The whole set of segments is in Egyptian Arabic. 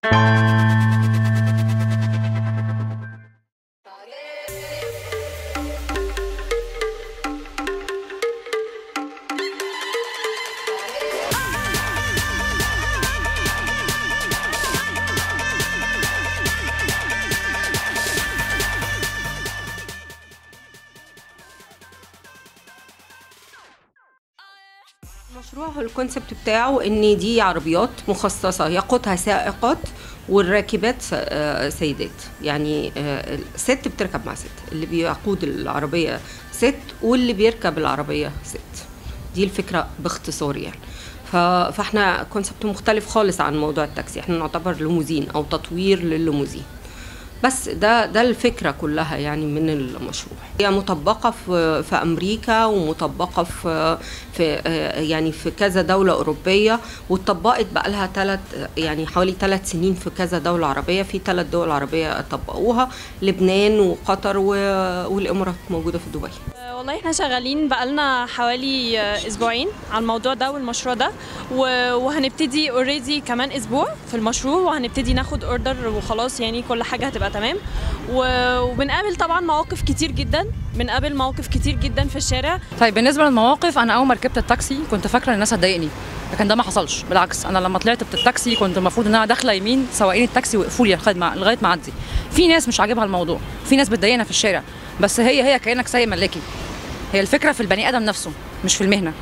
المشروع هو الكونسبت بتاعه ان دي عربيات مخصصه يقودها سائقات والراكبات س- آه، سيدات يعني آه، ست بتركب مع ست اللي بيقود العربيه ست واللي بيركب العربيه ست دي الفكره باختصار يعني ف- فاحنا كونسبت مختلف خالص عن موضوع التاكسي احنا نعتبر ليموزين او تطوير للليموزين بس ده ده الفكره كلها يعني من المشروع هي مطبقه في في امريكا ومطبقه في في آه، يعني في كذا دوله اوروبيه واتطبقت بقى لها ثلاث يعني حوالي ثلاث سنين في كذا دوله عربيه في ثلاث دول عربيه طبقوها لبنان وقطر و- والامارات موجوده في دبي آه، والله احنا شغالين بقالنا حوالي آه، اسبوعين على الموضوع ده والمشروع ده و- وهنبتدي اوريدي كمان اسبوع في المشروع وهنبتدي ناخد اوردر وخلاص يعني كل حاجه هتبقى تمام و- وبنقابل طبعا مواقف كتير جدا بنقابل مواقف كتير جدا في الشارع طيب بالنسبه للمواقف انا اول ما ركبت التاكسي كنت فاكره ان الناس هتضايقني لكن ده ما حصلش بالعكس انا لما طلعت بالتاكسي كنت المفروض ان انا داخله يمين سواقين التاكسي وقفوا لي لغايه ما لغايه ما اعدي في ناس مش عاجبها الموضوع في ناس بتضايقنا في الشارع بس هي هي كانك سايق ملاكي هي الفكره في البني ادم نفسه مش في المهنه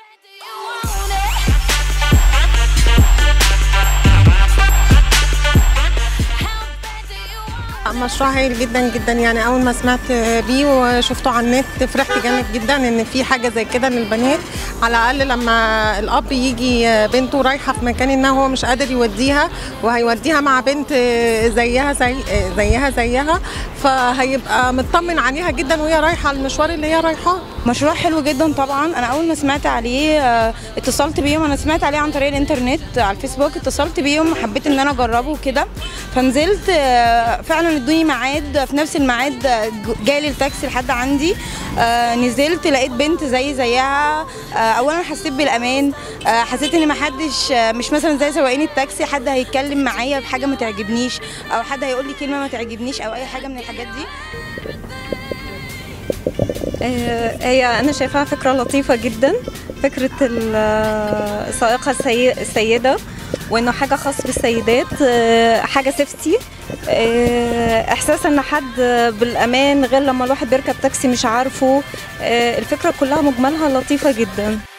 مشروع هايل جدا جدا يعني اول ما سمعت بيه وشفته على النت فرحت جامد جدا ان في حاجه زي كده للبنات على الاقل لما الاب يجي بنته رايحه في مكان انها هو مش قادر يوديها وهيوديها مع بنت زيها زي زيها زيها فهيبقى مطمن عليها جدا وهي رايحه على المشوار اللي هي رايحاه مشروع حلو جدا طبعا انا اول ما سمعت عليه آه، اتصلت بيهم انا سمعت عليه عن طريق الانترنت على الفيسبوك اتصلت بيهم حبيت ان انا اجربه وكده فنزلت آه، فعلا ادوني ميعاد في نفس الميعاد آه، ج- جالي التاكسي لحد عندي آه، نزلت لقيت بنت زي زيها آه، اولا حسيت بالامان آه، حسيت ان محدش آه، مش مثلا زي سواقين التاكسي حد هيتكلم معايا بحاجه ما تعجبنيش او حد هيقول لي كلمه ما تعجبنيش او اي حاجه من الحاجات دي آه، هي أنا شايفاها فكرة لطيفة جدا فكرة ال- السائقة السي- السيدة وإنه حاجة خاص بالسيدات آه، حاجة سيفتي آه، إحساس إن حد بالأمان غير لما الواحد بيركب تاكسي مش عارفه آه، الفكرة كلها مجملها لطيفة جدا